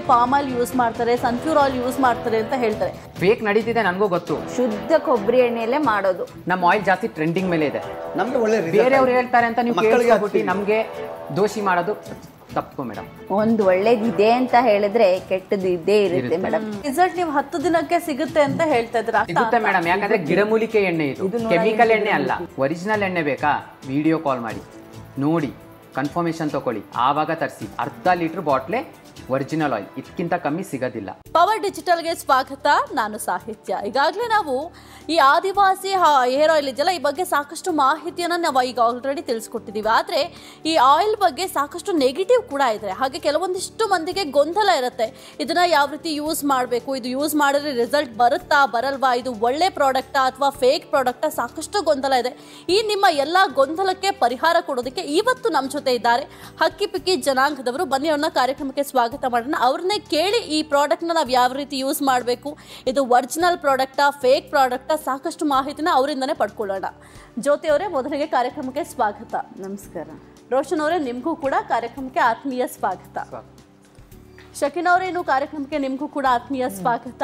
Palm oil use ಮಾಡ್ತಾರೆ Sunpure oil use ಮಾಡ್ತಾರೆ ಅಂತ ಹೇಳ್ತಾರೆ ಫೇಕ್ ನಡೀತಿದೆ ನನಗೂ ಗೊತ್ತು ಶುದ್ಧ ಕೊಬ್ಬರಿ ಎಣ್ಣೆಯಲ್ಲೇ ಮಾಡೋದು ನಮ್ಮ ಆಯಿಲ್ ಜಾಸ್ತಿ ಟ್ರೆಂಡಿಂಗ್ ಮೇಲೆ ಇದೆ ನಮ್ಗೆ ಒಳ್ಳೆ result ಬೇರೆಯವ್ರು ಆಗಿದೆ. ಹೇಳ್ತಾರೆ ಅಂತ ನೀವು ಮಕ್ಕಳಿಗೆ ಕೇಳಿಸ್ಕೊಬಿಟ್ಟು ಹಾಕ್ತೀವಿ. ನಮಗೆ ದೋಷಿ ಮಾಡೋದು ತಪ್ಪು ಮೇಡಮ್ ಒಂದು ಒಳ್ಳೇದಿದೆ ಅಂತ ಹೇಳಿದ್ರೆ ಕೆಟ್ಟದ್ದು ಇದ್ದೇ ಇರುತ್ತೆ ಇರುತ್ತೆ. ಮೇಡಮ್ ರಿಸಲ್ಟ್ ನೀವು ಹತ್ತು ದಿನಕ್ಕೆ ಸಿಗುತ್ತೆ ಅಂತ ಹೇಳ್ತಾ ಇದ್ರ ಸಿಗುತ್ತೆ ಮೇಡಮ್ ಯಾಕಂದ್ರೆ ಗಿಡಮೂಲಿಕೆ ಎಣ್ಣೆ ಇದು ಕೆಮಿಕಲ್ ಎಣ್ಣೆ ಅಲ್ಲ ಒರಿಜಿನಲ್ ಎಣ್ಣೆ ಬೇಕಾ ವಿಡಿಯೋ ಕಾಲ್ ಮಾಡಿ ನೋಡಿ ಕನ್ಫರ್ಮೇಶನ್ ತಗೊಳ್ಳಿ ಆವಾಗ ತರಿಸಿ ಅರ್ಧ ಲೀಟರ್ ಬಾಟ್ಲೆ ಒರಿಜಿನಲ್ ಆಯಿಲ್ ಇದಕ್ಕಿಂತ ಕಮ್ಮಿ ಸಿಗೋದಿಲ್ಲ ಪವರ್ ಡಿಜಿಟಲ್ಗೆ ಸ್ವಾಗತ ನಾನು ಸಾಹಿತ್ಯ ಈಗಾಗಲೇ ನಾವು ಈ ಆದಿವಾಸಿ ಹೇರ್ ಆಯಿಲ್ ಇದೆಯಲ್ಲ ಈ ಬಗ್ಗೆ ಸಾಕಷ್ಟು ಮಾಹಿತಿಯನ್ನು ನಾವು ಈಗ ಆಲ್ರೆಡಿ ತಿಳಿಸ್ಕೊಟ್ಟಿದ್ದೀವಿ ಆದರೆ ಈ ಆಯಿಲ್ ಬಗ್ಗೆ ಸಾಕಷ್ಟು ನೆಗೆಟಿವ್ ಕೂಡ ಇದೆ ಹಾಗೆ ಕೆಲವೊಂದಿಷ್ಟು ಮಂದಿಗೆ ಗೊಂದಲ ಇರುತ್ತೆ ಇದನ್ನ ಯಾವ ರೀತಿ ಯೂಸ್ ಮಾಡಬೇಕು ಇದು ಯೂಸ್ ಮಾಡಿದ್ರೆ ರಿಸಲ್ಟ್ ಬರುತ್ತಾ ಬರಲ್ವಾ ಇದು ಒಳ್ಳೆ ಪ್ರಾಡಕ್ಟಾ ಅಥವಾ ಫೇಕ್ ಪ್ರಾಡಕ್ಟಾ ಸಾಕಷ್ಟು ಗೊಂದಲ ಇದೆ ಈ ನಿಮ್ಮ ಎಲ್ಲ ಗೊಂದಲಕ್ಕೆ ಪರಿಹಾರ ಕೊಡೋದಕ್ಕೆ ಇವತ್ತು ನಮ್ಮ ಜೊತೆ ಇದ್ದಾರೆ ಹಕ್ಕಿ ಪಿಕ್ಕಿ ಜನಾಂಗದವರು ಬನ್ನಿ ಅವ್ರನ್ನ ಕಾರ್ಯಕ್ರಮಕ್ಕೆ ಸ್ವಾಗತ ಮಾಡೋಣ ಅವ್ರನ್ನೇ ಕೇಳಿ ಈ ಪ್ರಾಡಕ್ಟ್ನ ನಾವು ಯಾವ ರೀತಿ ಯೂಸ್ ಮಾಡಬೇಕು ಇದು ಒರಿಜಿನಲ್ ಪ್ರಾಡಕ್ಟಾ ಫೇಕ್ ಪ್ರಾಡಕ್ಟಾ ಸಾಕಷ್ಟು ಮಾಹಿತಿನ ಅವರಿಂದನೇ ಪಡ್ಕೊಳ್ಳೋಣ ಜ್ಯೋತಿ ಅವರೇ ಮೊದಲಿಗೆ ಕಾರ್ಯಕ್ರಮಕ್ಕೆ ಸ್ವಾಗತ ನಮಸ್ಕಾರ ರೋಷನ್ ಅವರೇ ನಿಮಗೂ ಕೂಡ ಕಾರ್ಯಕ್ರಮಕ್ಕೆ ಆತ್ಮೀಯ ಸ್ವಾಗತ ಶಕಿನ್ ಅವರೇ ಇನ್ನು ಕಾರ್ಯಕ್ರಮಕ್ಕೆ ನಿಮಗೂ ಕೂಡ ಆತ್ಮೀಯ ಸ್ವಾಗತ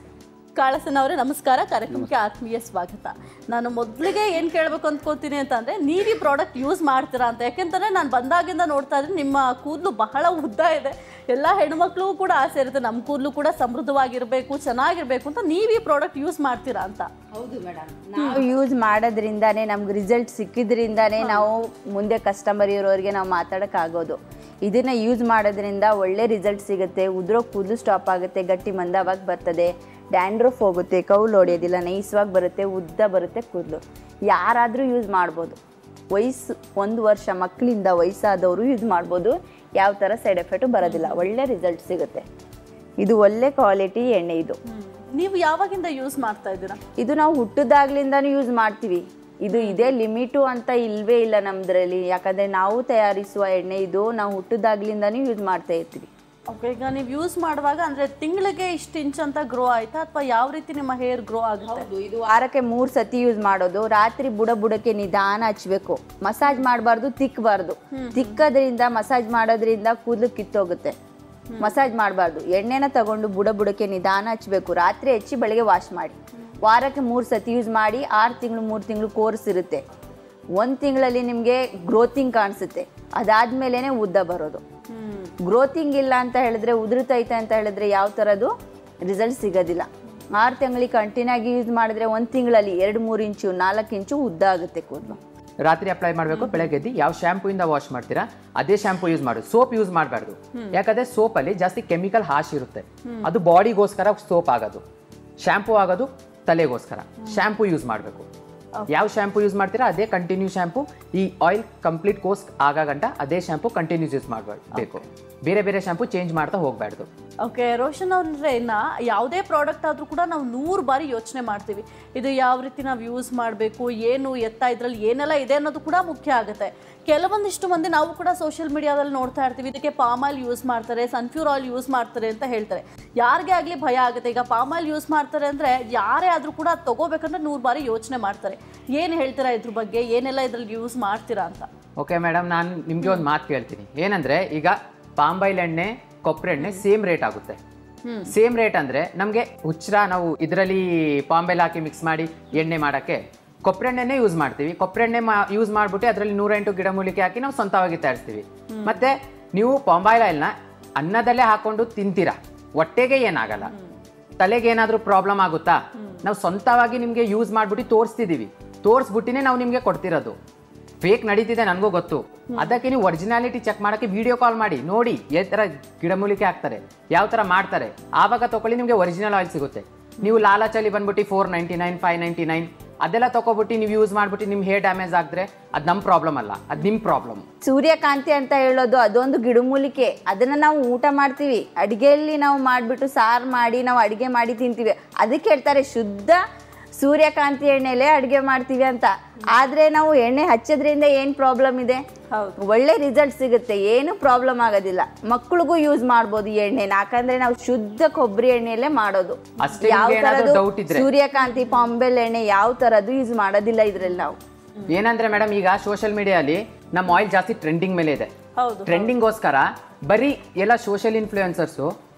ಕಾಳಸನ್ ಅವರೇ ನಮಸ್ಕಾರ ಕಾರ್ಯಕ್ರಮಕ್ಕೆ ಆತ್ಮೀಯ ಸ್ವಾಗತ ನಾನು ಮೊದಲಿಗೆ ಏನು ಕೇಳಬೇಕು ಅಂದ್ಕೋತೀನಿ ಅಂತಂದರೆ ನೀವು ಈ ಪ್ರಾಡಕ್ಟ್ ಯೂಸ್ ಮಾಡ್ತೀರಾ ಅಂತ ಯಾಕೆಂತಂದರೆ ನಾನು ಬಂದಾಗಿಂದ ನೋಡ್ತಾ ಇದ್ರೆ ನಿಮ್ಮ ಕೂದಲು ಬಹಳ ಉದ್ದ ಇದೆ ಎಲ್ಲ ಹೆಣ್ಮಕ್ಳಿಗೂ ಕೂಡ ಆಸೆ ಇರುತ್ತೆ ನಮ್ಮ ಕೂದಲು ಕೂಡ ಸಮೃದ್ಧವಾಗಿರಬೇಕು ಚೆನ್ನಾಗಿರಬೇಕು ಅಂತ ನೀವು ಈ ಪ್ರಾಡಕ್ಟ್ ಯೂಸ್ ಮಾಡ್ತೀರಾ ಅಂತ ಹೌದು ಮೇಡಮ್ ನಾವು ಯೂಸ್ ಮಾಡೋದ್ರಿಂದಾನೇ ನಮ್ಗೆ ರಿಸಲ್ಟ್ ಸಿಕ್ಕಿದ್ರಿಂದಾನೇ ನಾವು ಮುಂದೆ ಕಸ್ಟಮರ್ ಇರೋರಿಗೆ ನಾವು ಮಾತಾಡೋಕ್ಕಾಗೋದು ಇದನ್ನ ಯೂಸ್ ಮಾಡೋದ್ರಿಂದ ಒಳ್ಳೆ ರಿಸಲ್ಟ್ ಸಿಗುತ್ತೆ ಉದ್ರೋ ಕೂದಲು ಸ್ಟಾಪ್ ಆಗುತ್ತೆ ಗಟ್ಟಿ ಮಂದವಾಗಿ ಬರ್ತದೆ ಡ್ಯಾಂಡ್ರಫ್ ಹೋಗುತ್ತೆ ಕೌಲು ಹೊಡೆಯೋದಿಲ್ಲ ನೈಸವಾಗಿ ಬರುತ್ತೆ ಉದ್ದ ಬರುತ್ತೆ ಕೂದಲು ಯಾರಾದರೂ ಯೂಸ್ ಮಾಡ್ಬೋದು ವಯಸ್ಸು ಒಂದು ವರ್ಷ ಮಕ್ಕಳಿಂದ ವಯಸ್ಸಾದವರು ಯೂಸ್ ಮಾಡ್ಬೋದು ಯಾವ ಥರ ಸೈಡ್ ಎಫೆಕ್ಟು ಬರೋದಿಲ್ಲ ಒಳ್ಳೆ ರಿಸಲ್ಟ್ ಸಿಗುತ್ತೆ ಇದು ಒಳ್ಳೆ ಕ್ವಾಲಿಟಿ ಎಣ್ಣೆ ಇದು ನೀವು ಯಾವಾಗಿಂದ ಯೂಸ್ ಮಾಡ್ತಾ ಇದ್ದೀರಾ ಇದು ನಾವು ಹುಟ್ಟದಾಗ್ಲಿಂದಾನು ಯೂಸ್ ಮಾಡ್ತೀವಿ ಇದು ಇದೇ ಲಿಮಿಟು ಅಂತ ಇಲ್ವೇ ಇಲ್ಲ ನಮ್ದ್ರಲ್ಲಿ ಯಾಕಂದ್ರೆ ನಾವು ತಯಾರಿಸುವ ಎಣ್ಣೆ ಇದು ನಾವು ಹುಟ್ಟದಾಗ್ಲಿಂದಾನು ಯೂಸ್ ಮಾಡ್ತಾ ಇರ್ತೀವಿ ಓಕೆ ಈಗ ನೀವು ಯೂಸ್ ಮಾಡುವಾಗ ಅಂದ್ರೆ ತಿಂಗಳಿಗೆ ಇಷ್ಟು ಇಂಚ್ ಅಂತ ಗ್ರೋ ಆಯ್ತಾ ಅಥವಾ ಯಾವ ರೀತಿ ನಿಮ್ಮ ಹೇರ್ ಗ್ರೋ ಆಗುತ್ತೆ ಇದು ವಾರಕ್ಕೆ ಮೂರು ಸತಿ ಯೂಸ್ ಮಾಡೋದು ರಾತ್ರಿ ಬುಡ ಬುಡಕ್ಕೆ ನಿಧಾನ ಹಚ್ಬೇಕು ಮಸಾಜ್ ಮಾಡಬಾರ್ದು ತಿಕ್ಕಬಾರ್ದು ತಿಕ್ಕದ್ರಿಂದ ಮಸಾಜ್ ಮಾಡೋದ್ರಿಂದ ಕೂದಲು ಕಿತ್ತೋಗುತ್ತೆ ಮಸಾಜ್ ಮಾಡಬಾರ್ದು ಎಣ್ಣೆನ ತಗೊಂಡು ಬುಡ ಬುಡಕ್ಕೆ ನಿಧಾನ ಹಚ್ಬೇಕು ರಾತ್ರಿ ಹಚ್ಚಿ ಬೆಳಗ್ಗೆ ವಾಶ್ ಮಾಡಿ ವಾರಕ್ಕೆ ಮೂರು ಸತಿ ಯೂಸ್ ಮಾಡಿ ಆರು ತಿಂಗಳು ಮೂರು ತಿಂಗಳು ಕೋರ್ಸ್ ಇರುತ್ತೆ ಒಂದು ತಿಂಗಳಲ್ಲಿ ನಿಮಗೆ ಗ್ರೋತಿಂಗ್ ಕಾಣಿಸುತ್ತೆ ಅದಾದ್ಮೇಲೆ ಉದ್ದ ಬರೋದು ಗ್ರೋತಿಂಗ್ ಇಲ್ಲ ಅಂತ ಹೇಳಿದ್ರೆ ಉದುರುತ್ತೈತೆ ಅಂತ ಹೇಳಿದ್ರೆ ಯಾವ ಥರದ್ದು ರಿಸಲ್ಟ್ ಸಿಗೋದಿಲ್ಲ ಆರು ತಿಂಗಳಿಗೆ ಕಂಟಿನ್ಯೂ ಆಗಿ ಯೂಸ್ ಮಾಡಿದ್ರೆ ಒಂದು ತಿಂಗಳಲ್ಲಿ ಎರಡು ಮೂರು ಇಂಚು ನಾಲ್ಕು ಇಂಚು ಉದ್ದ ಆಗುತ್ತೆ ಕೂದಲು ರಾತ್ರಿ ಅಪ್ಲೈ ಮಾಡಬೇಕು ಬೆಳಗ್ಗೆ ಎದ್ದು ಯಾವ shampoo ಇಂದ ವಾಶ್ ಮಾಡ್ತೀರಾ ಅದೇ ಶಾಂಪೂ ಯೂಸ್ ಮಾಡು ಸೋಪ್ ಯೂಸ್ ಮಾಡಬಾರ್ದು ಯಾಕಂದ್ರೆ soap ಅಲ್ಲಿ ಜಾಸ್ತಿ ಕೆಮಿಕಲ್ ಹಾಶ್ ಇರುತ್ತೆ ಅದು ಬಾಡಿಗೋಸ್ಕರ ಸೋಪ್ ಆಗೋದು ಶಾಂಪೂ ಆಗೋದು ತಲೆಗೋಸ್ಕರ ಶಾಂಪೂ ಯೂಸ್ ಮಾಡಬೇಕು ಯಾವ ಶಾಂಪೂ ಯೂಸ್ ಮಾಡ್ತೀರಾ ಅದೇ ಕಂಟಿನ್ಯೂ ಶಾಂಪೂ ಈ ಆಯಿಲ್ ಕಂಪ್ಲೀಟ್ ಕೋರ್ಸ್ ಆಗ ಗಂಟ ಅದೇ ಶಾಂಪೂ ಕಂಟಿನ್ಯೂಸ್ ಯೂಸ್ ಮಾಡಬೇಕು ಬೇರೆ ಬೇರೆ ಶಾಂಪೂ ಚೇಂಜ್ ಮಾಡ್ತಾ ಹೋಗಬಾರ್ದು ಓಕೆ ರೋಷನ್ ಅವ್ರೆ ಇನ್ನ ಯಾವುದೇ ಪ್ರಾಡಕ್ಟ್ ಆದ್ರೂ ಕೂಡ ನಾವು ನೂರು ಬಾರಿ ಯೋಚನೆ ಮಾಡ್ತೀವಿ ಇದು ಯಾವ ರೀತಿ ನಾವು ಯೂಸ್ ಮಾಡಬೇಕು ಏನು ಎತ್ತ ಇದ್ರಲ್ಲಿ ಏನೆಲ್ಲ ಇದೆ ಅನ್ನೋದು ಕೂಡ ಮುಖ್ಯ ಆಗುತ್ತೆ ಕೆಲವೊಂದಿಷ್ಟು ಮಂದಿ ನಾವು ಕೂಡ ಸೋಷಿಯಲ್ ಮೀಡಿಯಾದಲ್ಲಿ ನೋಡ್ತಾ ಇರ್ತೀವಿ ಇದಕ್ಕೆ ಪಾಮ್ ಆಯಿಲ್ ಯೂಸ್ ಮಾಡ್ತಾರೆ ಸನ್ಫ್ಯೂರ್ ಆಯಿಲ್ ಯೂಸ್ ಮಾಡ್ತಾರೆ ಅಂತ ಹೇಳ್ತಾರೆ ಯಾರಿಗೆ ಆಗಲಿ ಭಯ ಆಗುತ್ತೆ ಈಗ ಪಾಮ್ ಆಯಿಲ್ ಯೂಸ್ ಮಾಡ್ತಾರೆ ಅಂದರೆ ಯಾರೇ ಆದರೂ ಕೂಡ ಅದ್ ತಗೋಬೇಕಂದ್ರೆ ನೂರು ಬಾರಿ ಯೋಚನೆ ಮಾಡ್ತಾರೆ ಏನು ಹೇಳ್ತೀರಾ ಇದ್ರ ಬಗ್ಗೆ ಏನೆಲ್ಲ ಇದ್ರಲ್ಲಿ ಯೂಸ್ ಮಾಡ್ತೀರಾ ಅಂತ ಓಕೆ ಮೇಡಮ್ ನಾನು ನಿಮಗೆ ಒಂದು ಮಾತು ಕೇಳ್ತೀನಿ ಏನಂದ್ರೆ ಈಗ ಪಾಂಬೈಲ್ ಎಣ್ಣೆ ಕೊಬ್ಬರಿ ಎಣ್ಣೆ ಸೇಮ್ ರೇಟ್ ಆಗುತ್ತೆ ಸೇಮ್ ರೇಟ್ ಅಂದ್ರೆ ನಮಗೆ ಹುಚ್ಚರ ನಾವು ಇದರಲ್ಲಿ ಪಾಂಬೈಲ್ ಹಾಕಿ ಮಿಕ್ಸ್ ಮಾಡಿ ಎಣ್ಣೆ ಮಾಡೋಕ್ಕೆ ಕೊಬ್ಬರಿ ಎಣ್ಣೆನೇ ಯೂಸ್ ಮಾಡ್ತೀವಿ ಕೊಬ್ಬರಿ ಎಣ್ಣೆ ಯೂಸ್ ಮಾಡ್ಬಿಟ್ಟು ಅದರಲ್ಲಿ ನೂರೆಂಟು ಗಿಡಮೂಲಿಕೆ ಹಾಕಿ ನಾವು ಸ್ವಂತವಾಗಿ ತಯಾರಿಸ್ತೀವಿ ಮತ್ತೆ ನೀವು ಪಾಂಬಾಯಿಲ್ ಆಯಿಲ್ನ ಅನ್ನದಲ್ಲೇ ಹಾಕೊಂಡು ತಿಂತೀರಾ ಹೊಟ್ಟೆಗೆ ಏನಾಗಲ್ಲ ತಲೆಗೆ ಏನಾದರೂ ಪ್ರಾಬ್ಲಮ್ ಆಗುತ್ತಾ ನಾವು ಸ್ವಂತವಾಗಿ ನಿಮಗೆ ಯೂಸ್ ಮಾಡ್ಬಿಟ್ಟು ತೋರಿಸ್ತಿದ್ದೀವಿ ತೋರಿಸ್ಬಿಟ್ಟಿನೇ ನಾವು ನಿಮಗೆ ಕೊಡ್ತಿರೋದು ಫೇಕ್ ನಡೀತಿದೆ ನನಗೂ ಗೊತ್ತು ಅದಕ್ಕೆ ನೀವು ಒರಿಜಿನಾಲಿಟಿ ಚೆಕ್ ಮಾಡಕ್ಕೆ ವಿಡಿಯೋ ಕಾಲ್ ಮಾಡಿ ನೋಡಿ ಯಾವ ಥರ ಗಿಡಮೂಲಿಕೆ ಹಾಕ್ತಾರೆ ಯಾವ ಥರ ಮಾಡ್ತಾರೆ ಆವಾಗ ತಗೊಳ್ಳಿ ನಿಮಗೆ ಒರಿಜಿನಲ್ ಆಯಿಲ್ ಸಿಗುತ್ತೆ ನೀವು ಲಾಲಾಚಲಿ ಬಂದ್ಬಿಟ್ಟು four ninety nine five ninety nine ಅದೆಲ್ಲ ತಗೊಬಿಟ್ಟು ನೀವು ಯೂಸ್ ಮಾಡ್ಬಿಟ್ಟು ನಿಮ್ಮ ಹೇರ್ ಡ್ಯಾಮೇಜ್ ಆಗಿದ್ರೆ ಅದು ನಮ್ಮ ಪ್ರಾಬ್ಲಮ್ ಅಲ್ಲ ಅದು ನಿಮ್ಮ ಪ್ರಾಬ್ಲಮ್ ಸೂರ್ಯಕಾಂತಿ ಅಂತ ಹೇಳೋದು ಅದೊಂದು ಗಿಡಮೂಲಿಕೆ ಅದನ್ನ ನಾವು ಊಟ ಮಾಡ್ತೀವಿ ಅಡಿಗೆಯಲ್ಲಿ ನಾವು ಮಾಡಿಬಿಟ್ಟು ಸಾರು ಮಾಡಿ ನಾವು ಅಡಿಗೆ ಮಾಡಿ ತಿಂತೀವಿ ಅದಕ್ಕೆ ಹೇಳ್ತಾರೆ ಶುದ್ಧ ಸೂರ್ಯಕಾಂತಿ ಎಣ್ಣೆಲೆ ಅಡಿಗೆ ಮಾಡ್ತೀವಿ ಅಂತ ಆದ್ರೆ ನಾವು ಎಣ್ಣೆ ಹಚ್ಚೋದ್ರಿಂದ ಏನ್ ಪ್ರಾಬ್ಲಮ್ ಇದೆ ಹೌದು ಒಳ್ಳೆ ರಿಸಲ್ಟ್ ಸಿಗುತ್ತೆ ಏನು ಪ್ರಾಬ್ಲಮ್ ಆಗೋದಿಲ್ಲ ಮಕ್ಕಳಿಗೂ ಯೂಸ್ ಮಾಡ್ಬೋದು ಈ ಎಣ್ಣೆನ ಯಾಕಂದ್ರೆ ನಾವು ಶುದ್ಧ ಕೊಬ್ಬರಿ ಎಣ್ಣೆಯಲ್ಲೇ ಮಾಡೋದು ಅಷ್ಟೇ ಯಾವ ನಿಮ್ಗೆ ಏನಾದ್ರು ತರದ್ದು doubt ಇದ್ರೆ? ಸೂರ್ಯಕಾಂತಿ ಪಾಂಬೆಲ್ ಎಣ್ಣೆ ಯಾವ ತರದ್ದು ಯೂಸ್ ಮಾಡೋದಿಲ್ಲ ಇದ್ರಲ್ಲಿ ನಾವು ಏನಂದ್ರೆ ಮೇಡಮ್ ಈಗ ಸೋಷಿಯಲ್ ಮೀಡಿಯಾಲಿ ನಮ್ಮ ಆಯಿಲ್ ಜಾಸ್ತಿ ಟ್ರೆಂಡಿಂಗ್ ಮೇಲೆ ಇದೆ ಹೌದು ಟ್ರೆಂಡಿಂಗ್ಗೋಸ್ಕರ ಬರೀ ಎಲ್ಲ ಸೋಷಿಯಲ್ ಇನ್ಫ್ಲೂಯೆನ್ಸರ್ಸು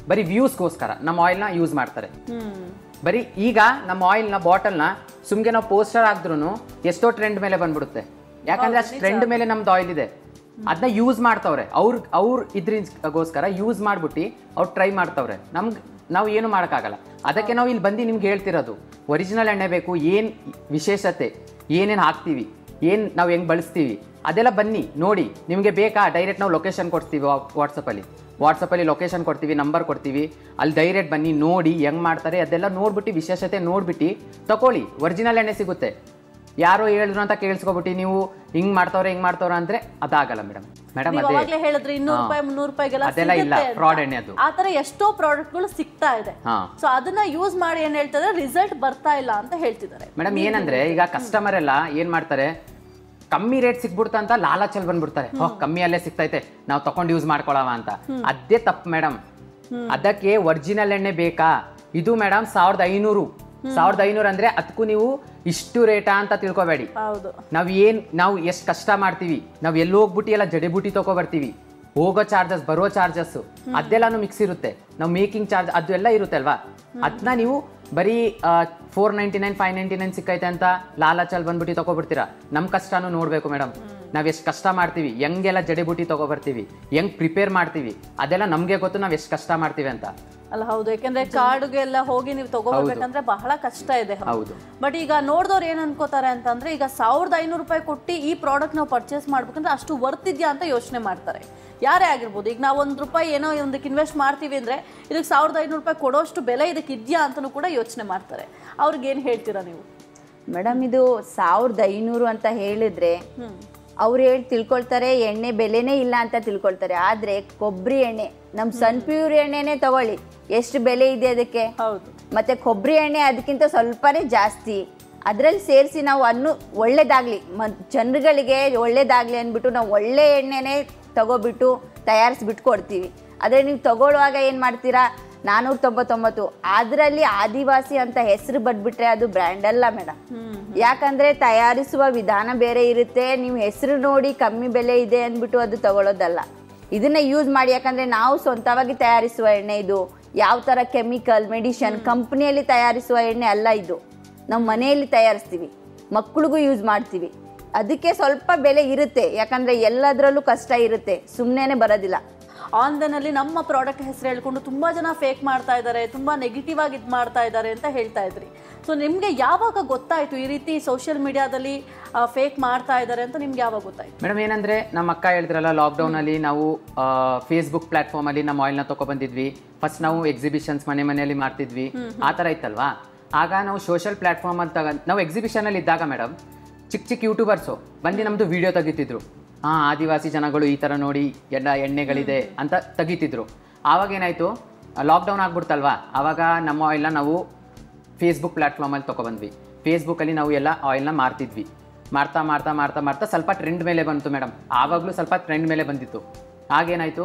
ಬರೀ ವ್ಯೂಸ್ಗೋಸ್ಕರ ನಮ್ಮ ಆಯಿಲ್ನ ಯೂಸ್ ಮಾಡ್ತಾರೆ ಹ್ಮ್ ಬರೀ ಈಗ ನಮ್ಮ ಆಯಿಲ್ನ ಬಾಟಲ್ನ ಸುಮ್ಗೆ ನಾವು ಪೋಸ್ಟರ್ ಹಾಕಿದ್ರು ಎಷ್ಟೋ ಟ್ರೆಂಡ್ ಮೇಲೆ ಬಂದ್ಬಿಡುತ್ತೆ ಯಾಕಂದ್ರೆ ಅಷ್ಟು ಟ್ರೆಂಡ್ ಮೇಲೆ ನಮ್ದು ಆಯಿಲ್ ಇದೆ ಅದನ್ನ ಯೂಸ್ ಮಾಡ್ತವ್ರೆ ಅವ್ರ ಅವ್ರ ಇದ್ರಿಗೋಸ್ಕರ ಯೂಸ್ ಮಾಡ್ಬಿಟ್ಟು ಅವ್ರು ಟ್ರೈ ಮಾಡ್ತವ್ರೆ ನಮ್ಗೆ ನಾವು ಏನು ಮಾಡೋಕ್ಕಾಗಲ್ಲ ಅದಕ್ಕೆ ನಾವು ಇಲ್ಲಿ ಬಂದು ನಿಮ್ಗೆ ಹೇಳ್ತಿರೋದು ಒರಿಜಿನಲ್ ಎಣ್ಣೆ ಬೇಕು ಏನು ವಿಶೇಷತೆ ಏನೇನು ಹಾಕ್ತೀವಿ ಏನು ನಾವು ಹೆಂಗೆ ಬಳಸ್ತೀವಿ ಅದೆಲ್ಲ ಬನ್ನಿ ನೋಡಿ ನಿಮಗೆ ಬೇಕಾ ಡೈರೆಕ್ಟ್ ನಾವು ಲೊಕೇಶನ್ ಕೊಡ್ತೀವಿ ವಾಟ್ಸಪ್ಪಲ್ಲಿ ವಾಟ್ಸಪ್ಪಲ್ಲಿ ಲೊಕೇಶನ್ ಕೊಡ್ತೀವಿ ನಂಬರ್ ಕೊಡ್ತೀವಿ ಅಲ್ಲಿ ಡೈರೆಕ್ಟ್ ಬನ್ನಿ ನೋಡಿ ಹೆಂಗ್ ಮಾಡ್ತಾರೆ ಅದೆಲ್ಲ ನೋಡ್ಬಿಟ್ಟು ವಿಶೇಷತೆ ನೋಡ್ಬಿಟ್ಟು ತಗೊಳ್ಳಿ ಒರಿಜಿನಲ್ ಎಣ್ಣೆ ಸಿಗುತ್ತೆ ಯಾರೋ ಹೇಳಿದ್ರು ಅಂತ ಕೇಳಿಸ್ಕೊಬಿಟ್ಟು ನೀವು ಹಿಂಗ್ ಮಾಡ್ತವ್ರೆ ಹಿಂಗ್ ಮಾಡ್ತವ್ರೆ ಅಂದ್ರೆ ಅದಾಗಲ್ಲ ಮೇಡಮ್ ಮೇಡಮ್ ನೀವು ಅದೇ ಅವಾಗ್ಲೇ ಹೇಳಿದ್ರಿ ಇನ್ನೂರು ಹಾ. ರೂಪಾಯಿ ಮುನ್ನೂರು ರೂಪಾಯಿಗೆಲ್ಲ ಅದೆಲ್ಲ ಇಲ್ಲ, ಸಿಗುತ್ತೆ ಅಂತ. fraud ಎಣ್ಣೆ ಅದು. ಆ ತರ ಎಷ್ಟೋ ಪ್ರಾಡಕ್ಟ್ಗಳು ಸಿಗ್ತಾ ಇದೆ ಹಾ ಸೊ ಅದನ್ನ ಯೂಸ್ ಮಾಡಿ ಏನ್ ಹೇಳ್ತಾರೆ ರಿಸಲ್ಟ್ ಬರ್ತಾ ಇಲ್ಲ ಅಂತ ಹೇಳ್ತಿದ್ದಾರೆ ಮೇಡಮ್ ಏನಂದ್ರೆ ಈಗ ಕಸ್ಟಮರ್ ಎಲ್ಲ ಏನ್ ಮಾಡ್ತಾರೆ ಕಮ್ಮಿ ರೇಟ್ ಸಿಕ್ಬಿಡ್ತಾ ಅಂತ ಲಾಲಾಚಲ್ ಬಂದ್ಬಿಡ್ತಾರೆ ಓಹ್ ಕಮ್ಮಿ ಅಲ್ಲೇ ಸಿಗ್ತೈತೆ ನಾವು ತಗೊಂಡು ಯೂಸ್ ಮಾಡ್ಕೊಳವ ಅಂತ ಅದೇ ತಪ್ಪು ಮೇಡಮ್ ಅದಕ್ಕೆ ಒರಿಜಿನಲ್ ಎಣ್ಣೆ ಬೇಕಾ ಇದು ಮೇಡಮ್ ಸಾವಿರದ ಐನೂರು ಸಾವಿರದ ಐನೂರು ಅಂದ್ರೆ ಅದಕ್ಕೂ ನೀವು ಇಷ್ಟು ರೇಟಾ ಅಂತ ತಿಳ್ಕೊಬೇಡಿ ಹೌದು ನಾವ್ ಏನ್ ನಾವು ಎಷ್ಟು ಕಷ್ಟ ಮಾಡ್ತೀವಿ ನಾವ್ ಎಲ್ಲಿ ಹೋಗ್ಬಿಟ್ಟು ಎಲ್ಲ ಜಡಿಬುಟಿ ತಗೋ ಬರ್ತೀವಿ ಹೋಗೋ ಚಾರ್ಜಸ್ ಬರೋ ಚಾರ್ಜಸ್ ಅದೆಲ್ಲಾನು ಮಿಕ್ಸ್ ಇರುತ್ತೆ ನಾವು ಮೇಕಿಂಗ್ ಚಾರ್ಜ್ ಅದು ಎಲ್ಲ ಇರುತ್ತೆ ಅಲ್ವಾ ಅದನ್ನ ನೀವು ಬರೀ four ninety nine five ninety nine ಸಿಕ್ಕೈತೆ ಅಂತ ಲಾಲಾಚಲ್ ಬಂದ್ಬಿಟ್ಟು ತಗೊಬಿಡ್ತೀರಾ ನಮ್ಮ ಕಷ್ಟನೂ ನೋಡ್ಬೇಕು ಮೇಡಮ್ ನಾವ್ ಎಷ್ಟು ಕಷ್ಟ ಮಾಡ್ತೀವಿ ಹೆಂಗೆಲ್ಲ ಜಡಿಬುಟಿ ತಗೊಬರ್ತೀವಿ ಹೆಂಗ್ ಪ್ರಿಪೇರ್ ಮಾಡ್ತೀವಿ ಅದೆಲ್ಲ ನಮ್ಗೆ ಗೊತ್ತು ನಾವ್ ಎಷ್ಟು ಕಷ್ಟ ಮಾಡ್ತೀವಿ ಅಂತ ಅಲ್ಲ ಹೌದು ಯಾಕಂದ್ರೆ ಕಾಡುಗೆ ಎಲ್ಲ ಹೋಗಿ ನೀವು ತಗೋಬೇಕಂದ್ರೆ ಬಹಳ ಕಷ್ಟ ಇದೆ ಹೌದು ಬಟ್ ಈಗ ನೋಡಿದವ್ರು ಏನ್ ಅನ್ಕೋತಾರೆ ಅಂತಂದ್ರೆ ಈಗ ಸಾವಿರದ ಐನೂರು ರೂಪಾಯಿ ಕೊಟ್ಟು ಈ ಪ್ರಾಡಕ್ಟ್ ನಾವು ಪರ್ಚೇಸ್ ಮಾಡ್ಬೇಕಂದ್ರೆ ಅಷ್ಟು ವರ್ತ್ ಇದೆಯಾ ಅಂತ ಯೋಚನೆ ಮಾಡ್ತಾರೆ ಯಾರೇ ಆಗಿರ್ಬೋದು ಈಗ ನಾವು ಒಂದು ರೂಪಾಯಿ ಏನೋ ಒಂದಕ್ಕೆ ಇನ್ವೆಸ್ಟ್ ಮಾಡ್ತೀವಿ ಅಂದ್ರೆ ಇದಕ್ಕೆ ಸಾವಿರದ ಐನೂರು ರೂಪಾಯಿ ಕೊಡೋಷ್ಟು ಬೆಲೆ ಇದಕ್ಕೆ ಇದೆಯಾ ಅಂತಲೂ ಕೂಡ ಯೋಚನೆ ಮಾಡ್ತಾರೆ ಅವ್ರಿಗೆ ಏನು ಹೇಳ್ತೀರಾ ನೀವು ಮೇಡಮ್ ಇದು ಸಾವಿರದ ಐನೂರು ಅಂತ ಹೇಳಿದ್ರೆ ಅವ್ರು ಹೇಳಿ ತಿಳ್ಕೊಳ್ತಾರೆ ಎಣ್ಣೆ ಬೆಲೆನೇ ಇಲ್ಲ ಅಂತ ತಿಳ್ಕೊಳ್ತಾರೆ ಆದ್ರೆ ಕೊಬ್ಬರಿ ಎಣ್ಣೆ ನಮ್ ಸನ್ ಪ್ಯೂರ್ ಎಣ್ಣೆನೇ ತಗೊಳ್ಳಿ ಎಷ್ಟು ಬೆಲೆ ಇದೆ ಅದಕ್ಕೆ ಹೌದು ಮತ್ತೆ ಕೊಬ್ಬರಿ ಎಣ್ಣೆ ಅದಕ್ಕಿಂತ ಸ್ವಲ್ಪನೇ ಜಾಸ್ತಿ ಅದರಲ್ಲಿ ಸೇರಿಸಿ ನಾವು ಅನ್ನು ಒಳ್ಳೇದಾಗ್ಲಿ ಮ ಜನರುಗಳಿಗೆ ಒಳ್ಳೇದಾಗ್ಲಿ ಅಂದ್ಬಿಟ್ಟು ನಾವು ಒಳ್ಳೆ ಎಣ್ಣೆನೇ ತಗೋಬಿಟ್ಟು ತಯಾರಿಸ್ಬಿಟ್ಟು ಕೊಡ್ತೀವಿ ಆದರೆ ನೀವು ತಗೊಳ್ಳುವಾಗ ಏನು ಮಾಡ್ತೀರಾ ನಾನ್ನೂರ ತೊಂಬತ್ತೊಂಬತ್ತು ಅದರಲ್ಲಿ ಆದಿವಾಸಿ ಅಂತ ಹೆಸರು ಬಂದ್ಬಿಟ್ರೆ ಅದು ಬ್ರ್ಯಾಂಡ್ ಅಲ್ಲ ಮೇಡಮ್ ಯಾಕಂದ್ರೆ ತಯಾರಿಸುವ ವಿಧಾನ ಬೇರೆ ಇರುತ್ತೆ ನೀವು ಹೆಸರು ನೋಡಿ ಕಮ್ಮಿ ಬೆಲೆ ಇದೆ ಅಂದ್ಬಿಟ್ಟು ಅದು ತಗೊಳ್ಳೋದಲ್ಲ ಇದನ್ನ ಯೂಸ್ ಮಾಡಿ ಯಾಕಂದ್ರೆ ನಾವು ಸ್ವಂತವಾಗಿ ತಯಾರಿಸುವ ಎಣ್ಣೆ ಇದು ಯಾವ ತರ ಕೆಮಿಕಲ್ ಮೆಡಿಷನ್ ಕಂಪ್ನಿಯಲ್ಲಿ ತಯಾರಿಸುವ ಎಣ್ಣೆ ಅಲ್ಲ ಇದು ನಾವು ಮನೆಯಲ್ಲಿ ತಯಾರಿಸ್ತೀವಿ ಮಕ್ಕಳಿಗೂ ಯೂಸ್ ಮಾಡ್ತೀವಿ ಅದಕ್ಕೆ ಸ್ವಲ್ಪ ಬೆಲೆ ಇರುತ್ತೆ ಯಾಕಂದ್ರೆ ಎಲ್ಲದರಲ್ಲೂ ಕಷ್ಟ ಇರುತ್ತೆ ಸುಮ್ಮನೆ ಬರೋದಿಲ್ಲ ಆನ್ಲೈನಲ್ಲಿ ನಮ್ಮ ಪ್ರಾಡಕ್ಟ್ ಹೆಸರು ಹೇಳ್ಕೊಂಡು ತುಂಬಾ ಜನ ಫೇಕ್ ಮಾಡ್ತಾ ಇದ್ದಾರೆ ತುಂಬಾ ನೆಗೆಟಿವ್ ಆಗಿ ಇದು ಮಾಡ್ತಾ ಇದ್ದಾರೆ ಅಂತ ಹೇಳ್ತಾ ಇದ್ರಿ ಸೊ ನಿಮಗೆ ಯಾವಾಗ ಗೊತ್ತಾಯ್ತು ಈ ರೀತಿ ಸೋಷಿಯಲ್ ಮೀಡಿಯಾದಲ್ಲಿ ಫೇಕ್ ಮಾಡ್ತಾ ಇದ್ದಾರೆ ಅಂತ ನಿಮ್ಗೆ ಯಾವಾಗ ಗೊತ್ತಾಯ್ತು ಮೇಡಮ್ ಏನಂದ್ರೆ ನಮ್ಮ ಅಕ್ಕ ಹೇಳಿದ್ರಲ್ಲ ಲಾಕ್ಡೌನ್ ಅಲ್ಲಿ ನಾವು ಫೇಸ್ಬುಕ್ ಪ್ಲಾಟ್ಫಾರ್ಮ್ ಅಲ್ಲಿ ನಮ್ಮ ಆಯಿಲ್ನ ತಗೊಬಂದಿದ್ವಿ ಫಸ್ಟ್ ನಾವು ಎಕ್ಸಿಬಿಷನ್ಸ್ ಮನೆ ಮನೆಯಲ್ಲಿ ಮಾಡ್ತಿದ್ವಿ ಆ ಥರ ಇತ್ತಲ್ವಾ ಆಗ ನಾವು ಸೋಷಿಯಲ್ ಪ್ಲಾಟ್ಫಾರ್ಮ್ ಅಂತ ತಗೊಂಡ್ ನಾವು ಎಕ್ಸಿಬಿಷನ್ ಅಲ್ಲಿ ಇದ್ದಾಗ ಮೇಡಮ್ ಚಿಕ್ಕ ಚಿಕ್ಕ ಯೂಟ್ಯೂಬರ್ಸು ಬಂದು ನಮ್ದು ವಿಡಿಯೋ ತೆಗಿತಿದ್ರು ಹಾ ಆದಿವಾಸಿ ಜನಗಳು ಈ ಥರ ನೋಡಿ ಎಣ್ಣ ಎಣ್ಣೆಗಳಿದೆ ಅಂತ ತೆಗಿತಿದ್ರು ಆವಾಗ ಏನಾಯ್ತು ಲಾಕ್ಡೌನ್ ಆಗ್ಬಿಡ್ತಲ್ವಾ ಆವಾಗ ನಮ್ಮ ಆಯಿಲ್ನ ನಾವು ಫೇಸ್ಬುಕ್ ಪ್ಲ್ಯಾಟ್ಫಾರ್ಮಲ್ಲಿ ತೊಗೊಬಂದ್ವಿ ಫೇಸ್ಬುಕ್ಕಲ್ಲಿ ನಾವು ಎಲ್ಲ ಆಯಿಲ್ನ ಮಾರ್ತಿದ್ವಿ ಮಾರ್ತಾ ಮಾರ್ತಾ ಮಾರ್ತಾ ಮಾರ್ತಾ ಸ್ವಲ್ಪ ಟ್ರೆಂಡ್ ಮೇಲೆ ಬಂತು ಮೇಡಮ್ ಆವಾಗಲೂ ಸ್ವಲ್ಪ ಟ್ರೆಂಡ್ ಮೇಲೆ ಬಂದಿತ್ತು ಆಗೇನಾಯಿತು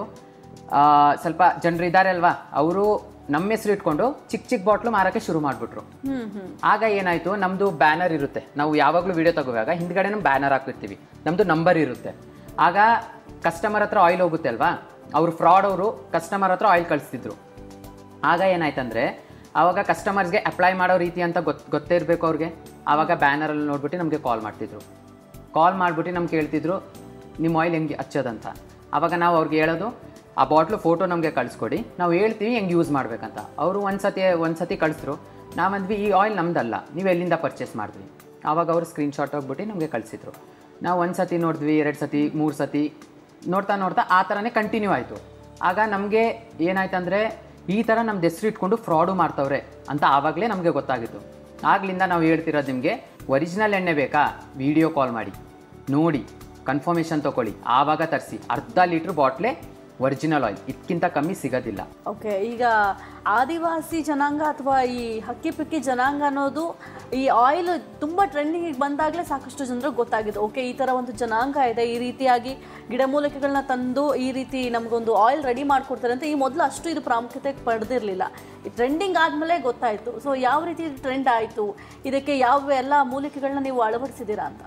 ಸ್ವಲ್ಪ ಜನರು ಇದ್ದಾರೆ ಅಲ್ವಾ ಅವರು ನಮ್ಮ ಹೆಸರು ಇಟ್ಕೊಂಡು ಚಿಕ್ಕ ಚಿಕ್ಕ ಬಾಟ್ಲು ಮಾರೋಕ್ಕೆ ಶುರು ಮಾಡಿಬಿಟ್ರು ಹ್ಮ್ ಹ್ಮ್ ಆಗ ಏನಾಯಿತು ನಮ್ಮದು ಬ್ಯಾನರ್ ಇರುತ್ತೆ ನಾವು ಯಾವಾಗಲೂ ವಿಡಿಯೋ ತಗೋವಾಗ ಹಿಂದ್ಗಡೆ ನಮ್ಮ ಬ್ಯಾನರ್ ಹಾಕಿರ್ತೀವಿ ನಮ್ಮದು ನಂಬರ್ ಇರುತ್ತೆ ಆಗ ಕಸ್ಟಮರ್ ಹತ್ರ ಆಯಿಲ್ ಹೋಗುತ್ತೆ ಅಲ್ವಾ ಅವರು ಫ್ರಾಡ್ ಅವರು ಕಸ್ಟಮರ್ ಹತ್ರ ಆಯಿಲ್ ಕಳಿಸ್ತಿದ್ರು ಆಗ ಏನಾಯ್ತಂದ್ರೆ ಆವಾಗ ಕಸ್ಟಮರ್ಸ್ಗೆ ಅಪ್ಲೈ ಮಾಡೋ ರೀತಿ ಅಂತ ಗೊತ್ ಗೊತ್ತೇ ಇರಬೇಕು ಅವ್ರಿಗೆ ಆವಾಗ ಬ್ಯಾನರಲ್ಲಿ ನೋಡ್ಬಿಟ್ಟು ನಮಗೆ ಕಾಲ್ ಮಾಡ್ತಿದ್ರು ಕಾಲ್ ಮಾಡಿಬಿಟ್ಟು ನಮ್ಗೆ ಕೇಳ್ತಿದ್ರು ನಿಮ್ಮ ಆಯಿಲ್ ಹೆಂಗೆ ಹಚ್ಚೋದಂತ ಆವಾಗ ನಾವು ಅವ್ರಿಗೆ ಹೇಳೋದು ಆ ಬಾಟ್ಲು ಫೋಟೋ ನಮಗೆ ಕಳಿಸ್ಕೊಡಿ ನಾವು ಹೇಳ್ತೀವಿ ಹೆಂಗೆ ಯೂಸ್ ಮಾಡ್ಬೇಕಂತ ಅವರು ಒಂದು ಸತಿ ಒಂದು ಸತಿ ಕಳಿಸಿದ್ರು ನಾವಂದ್ವಿ ಈ ಆಯಿಲ್ ನಮ್ದಲ್ಲ ನೀವು ಎಲ್ಲಿಂದ ಪರ್ಚೇಸ್ ಮಾಡಿದ್ವಿ ಆವಾಗ ಅವರು ಸ್ಕ್ರೀನ್ಶಾಟ್ ಹೋಗ್ಬಿಟ್ಟು ನಮಗೆ ಕಳಿಸಿದ್ರು ನಾವು ಒಂದು ಸತಿ ನೋಡಿದ್ವಿ ಎರಡು ಸತಿ ಮೂರು ಸತಿ ನೋಡ್ತಾ ನೋಡ್ತಾ ಆ ಥರನೇ ಕಂಟಿನ್ಯೂ ಆಯಿತು ಆಗ ನಮಗೆ ಏನಾಯ್ತಂದ್ರೆ ಈ ಥರ ನಮ್ದು ಹೆಸರು ಇಟ್ಕೊಂಡು ಫ್ರಾಡು ಮಾಡ್ತವ್ರೆ ಅಂತ ಆವಾಗಲೇ ನಮಗೆ ಗೊತ್ತಾಗಿತ್ತು ಆಗ್ಲಿಂದ ನಾವು ಹೇಳ್ತಿರೋದು ನಿಮಗೆ ಒರಿಜಿನಲ್ ಎಣ್ಣೆ ಬೇಕಾ ವಿಡಿಯೋ ಕಾಲ್ ಮಾಡಿ ನೋಡಿ ಕನ್ಫರ್ಮೇಷನ್ ತೊಗೊಳ್ಳಿ ಆವಾಗ ತರಿಸಿ ಅರ್ಧ ಲೀಟ್ರ್ ಬಾಟ್ಲೆ ಒರಿಜಿನಲ್ ಆಯಿಲ್ ಇದಕ್ಕಿಂತ ಕಮ್ಮಿ ಸಿಗೋದಿಲ್ಲ ಓಕೆ ಈಗ ಆದಿವಾಸಿ ಜನಾಂಗ ಅಥವಾ ಈ ಹಕ್ಕಿ ಪಿಕ್ಕಿ ಜನಾಂಗ ಅನ್ನೋದು ಈ ಆಯಿಲ್ ತುಂಬ ಟ್ರೆಂಡಿಂಗಿಗೆ ಬಂದಾಗಲೇ ಸಾಕಷ್ಟು ಜನರಿಗೆ ಗೊತ್ತಾಗಿದೆ ಓಕೆ ಈ ಥರ ಒಂದು ಜನಾಂಗ ಇದೆ ಈ ರೀತಿಯಾಗಿ ಗಿಡಮೂಲಿಕೆಗಳನ್ನ ತಂದು ಈ ರೀತಿ ನಮಗೊಂದು ಆಯಿಲ್ ರೆಡಿ ಮಾಡಿಕೊಡ್ತಾರೆ ಅಂತ ಈ ಮೊದಲು ಅಷ್ಟು ಇದು ಪ್ರಾಮುಖ್ಯತೆ ಪಡೆದಿರಲಿಲ್ಲ ಈ ಟ್ರೆಂಡಿಂಗ್ ಆದಮೇಲೆ ಗೊತ್ತಾಯಿತು ಸೊ ಯಾವ ರೀತಿ ಟ್ರೆಂಡ್ ಆಯಿತು ಇದಕ್ಕೆ ಯಾವ ಎಲ್ಲ ಮೂಲಿಕೆಗಳನ್ನ ನೀವು ಅಳವಡಿಸಿದ್ದೀರಾ ಅಂತ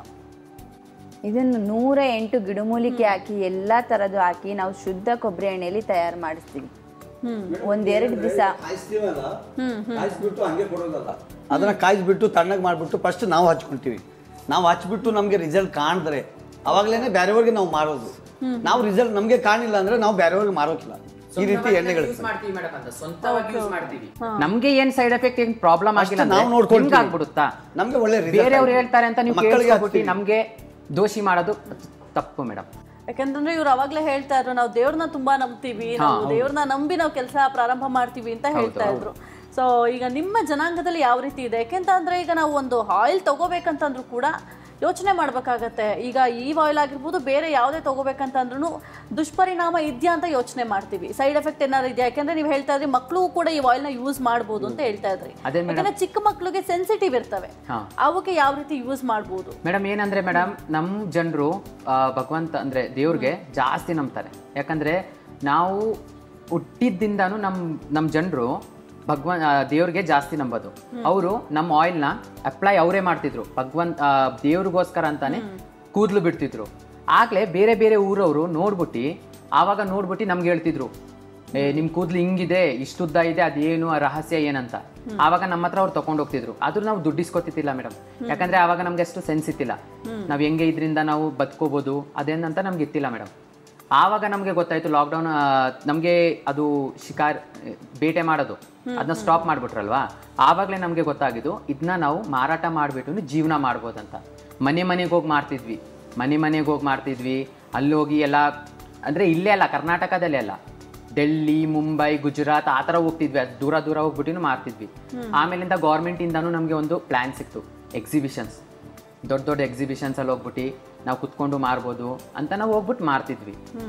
ಇದನ್ನು ನೂರ ಎಂಟು ಗಿಡಮೂಲಿಕೆ ಹಾಕಿ ಎಲ್ಲ ಥರದ್ದು ಹಾಕಿ ನಾವು ಶುದ್ಧ ಕೊಬ್ಬರಿ ಎಣ್ಣೆಯಲ್ಲಿ ತಯಾರು ಮಾಡಿಸ್ತೀವಿ ಒಂದೆರಡು ದಿವಸ ಕಾಯಿಸ್ತೀವಲ್ಲ ಕಾಯಿಸ್ಬಿಟ್ಟು ಹಂಗೆ ಕೊಡೋದಲ್ಲ ಅದನ್ನ ಕಾಯಿಸ್ಬಿಟ್ಟು ತಣ್ಣಗೆ ಮಾಡಿಬಿಟ್ಟು ಫಸ್ಟ್ ನಾವು ಹಚ್ಕೊಂತೀವಿ ನಾವು ಹಚ್ಬಿಟ್ಟು ನಮಗೆ ರಿಸಲ್ಟ್ ಕಾಣಿದ್ರೆ ಅವಾಗಲೇ ಬೇರೆಯವ್ರಿಗೆ ನಾವು ಮಾರೋದು ನಾವು ರಿಸಲ್ಟ್ ನಮಗೆ ಕಾಣಿಲ್ಲ ಅಂದ್ರೆ ನಾವು ಬೇರೆಯವ್ರಿಗೆ ಮಾರೋಕಿಲ್ಲ ಈ ರೀತಿ ಎಣ್ಣೆಗಳು ಯೂಸ್ ಮಾಡ್ತೀವಿ ಮೇಡಮ್ ಅಂತ ಸ್ವಂತವಾಗಿ ಯೂಸ್ ಮಾಡ್ತೀವಿ ನಮ್ಗೆ ಏನ್ ಸೈಡ್ ಎಫೆಕ್ಟ್ ಏನ್ ಪ್ರಾಬ್ಲಮ್ ಆಗಿಲ್ಲ ಅಷ್ಟೇ ನಾವು ನೋಡ್ಕೊಳ್ತೀವಿ. ನಿಮ್ಗೆ ಆಗ್ಬಿಡುತ್ತಾ ನಮಗೆ ಒಳ್ಳೆ result ಬೇರೆಯವ್ರು ಆಗಿದೆ. ಹೇಳ್ತಾರೆ ಅಂತ ನೀವು ಮಕ್ಕಳಿಗೆ ಕೇಳಿಸ್ಬಿಟ್ಟು ಹಾಕ್ತೀವಿ. ನಮ್ಗೆ ದೋಷಿ ಮಾಡೋದು ತಪ್ಪು ಮೇಡಮ್ ಯಾಕಂತಂದ್ರೆ ಇವ್ರು ಅವಾಗ್ಲೇ ಹೇಳ್ತಾ ಇದ್ರು ನಾವು ದೇವ್ರನ್ನ ತುಂಬಾ ನಂಬ್ತೀವಿ ನಾವು ದೇವ್ರನ್ನ ನಂಬಿ ನಾವು ಕೆಲಸ ಪ್ರಾರಂಭ ಮಾಡ್ತೀವಿ ಅಂತ ಹೇಳ್ತಾ ಇದ್ರು ಸೊ ಈಗ ನಿಮ್ಮ ಜನಾಂಗದಲ್ಲಿ ಯಾವ ರೀತಿ ಇದೆ ಯಾಕೆಂತಂದ್ರೆ ಈಗ ನಾವು ಒಂದು ಆಯಿಲ್ ತಗೋಬೇಕಂತಂದ್ರೂ ಕೂಡ ಯೋಚನೆ ಮಾಡ್ಬೇಕಾಗತ್ತೆ ಈಗ ಈ ಆಯಿಲ್ ಆಗಿರ್ಬೋದು ಬೇರೆ ಯಾವುದೇ ತಗೋಬೇಕಂತಂದ್ರೂ ದುಷ್ಪರಿಣಾಮ ಇದೆಯಾ ಅಂತ ಯೋಚನೆ ಮಾಡ್ತೀವಿ ಸೈಡ್ ಎಫೆಕ್ಟ್ ಏನಾದ್ರು ಇದೆಯಾ ಯಾಕಂದ್ರೆ ನೀವು ಹೇಳ್ತಾ ಇದ್ರಿ ಮಕ್ಕಳು ಕೂಡ ಈ ಆಯಿಲ್ನ ಯೂಸ್ ಮಾಡ್ಬೋದು ಅಂತ ಹೇಳ್ತಾ ಇದ್ರಿ ಅದೇ madam. ಯಾಕಂದ್ರೆ ಚಿಕ್ಕ ಮಕ್ಕಳಿಗೆ ಸೆನ್ಸಿಟಿವ್ ಇರ್ತವೆ ಹಾ. ಅವಕ್ಕೆ ಯಾವ ರೀತಿ ಯೂಸ್ ಮಾಡ್ಬೋದು ಮೇಡಮ್ ಏನಂದ್ರೆ ಮೇಡಮ್ ನಮ್ಮ ಜನರು ಭಗವಂತ ಅಂದ್ರೆ ದೇವ್ರಿಗೆ ಜಾಸ್ತಿ ನಂಬ್ತಾರೆ ಯಾಕಂದ್ರೆ ನಾವು ಹುಟ್ಟಿದ್ದಿಂದಾನು ನಮ್ಮ ನಮ್ಮ ಜನರು ಭಗವನ್ ಆ, ದೇವ್ರಿಗೆ ಜಾಸ್ತಿ ನಂಬೋದು ಅವರು ನಮ್ಮ ಆಯಿಲ್ನ ಅಪ್ಲೈ ಅವರೇ ಮಾಡ್ತಿದ್ರು ಭಗವಂತ ಆ, ದೇವ್ರಿಗೋಸ್ಕರ ಅಂತಾನೆ ಕೂದಲು ಬಿಡ್ತಿದ್ರು ಆಗ್ಲೇ ಬೇರೆ ಬೇರೆ ಊರವರು ನೋಡ್ಬಿಟ್ಟು ಆವಾಗ ನೋಡ್ಬಿಟ್ಟು ನಮ್ಗೆ ಹೇಳ್ತಿದ್ರು ಏ ನಿಮ್ ಕೂದ್ಲು ಹಿಂಗಿದೆ ಇಷ್ಟುದ್ದ ಇದೆ ಅದೇನು ಆ ರಹಸ್ಯ ಏನಂತ ಆವಾಗ ನಮ್ಮ ಹತ್ರ ಅವ್ರು ತಗೊಂಡ್ ಹೋಗ್ತಿದ್ರು ಆದ್ರೂ ನಾವು ದುಡ್ಡು ಇಸ್ಕೊತಿದ್ದಿಲ್ಲ ಮೇಡಮ್ ಯಾಕಂದ್ರೆ ಆವಾಗ ನಮ್ಗೆ ಅಷ್ಟು ಸೆನ್ಸ್ ಇತ್ತಿಲ್ಲ ನಾವ್ ಹೆಂಗೆ ಇದರಿಂದ ನಾವು ಬದುಕೋಬಹುದು ಅದೇನಂತ ನಮ್ಗೆ ಇತ್ತಿಲ್ಲ ಮೇಡಮ್ ಆವಾಗ ನಮಗೆ ಗೊತ್ತಾಯ್ತು ಲಾಕ್ಡೌನ್ ನಮಗೆ ಅದು ಶಿಕಾರ್ ಬೇಟೆ ಮಾಡೋದು ಅದನ್ನ ಸ್ಟಾಪ್ ಮಾಡ್ಬಿಟ್ರಲ್ವಾ ಆವಾಗಲೇ ನಮಗೆ ಗೊತ್ತಾಗಿದ್ದು ಇದನ್ನ ನಾವು ಮಾರಾಟ ಮಾಡಿಬಿಟ್ಟು ಜೀವನ ಮಾಡ್ಬೋದಂತ ಮನೆ ಮನೆಗೆ ಹೋಗಿ ಮಾಡ್ತಿದ್ವಿ ಮನೆ ಮನೆಗೆ ಹೋಗಿ ಮಾಡ್ತಿದ್ವಿ ಅಲ್ಲಿ ಹೋಗಿ ಎಲ್ಲ ಅಂದ್ರೆ ಇಲ್ಲೇ ಅಲ್ಲ ಕರ್ನಾಟಕದಲ್ಲೇ ಅಲ್ಲ ಡೆಲ್ಲಿ ಮುಂಬೈ ಗುಜರಾತ್ ಆ ಥರ ಹೋಗ್ತಿದ್ವಿ ಅದು ದೂರ ದೂರ ಹೋಗ್ಬಿಟ್ಟು ಮಾಡ್ತಿದ್ವಿ ಆಮೇಲಿಂದ ಗೌರ್ಮೆಂಟ್ ಇಂದಾನು ನಮಗೆ ಒಂದು ಪ್ಲಾನ್ ಸಿಕ್ತು ಎಕ್ಸಿಬಿಷನ್ಸ್ ದೊಡ್ಡ ದೊಡ್ಡ ಎಕ್ಸಿಬಿಷನ್ಸ್ ಅಲ್ಲಿ ಹೋಗ್ಬಿಟ್ಟು ನಾವು ಕುತ್ಕೊಂಡು ಮಾರ್ಬೋದು ಅಂತ ನಾವು ಹೋಗ್ಬಿಟ್ಟು ಮಾರ್ತಿದ್ವಿ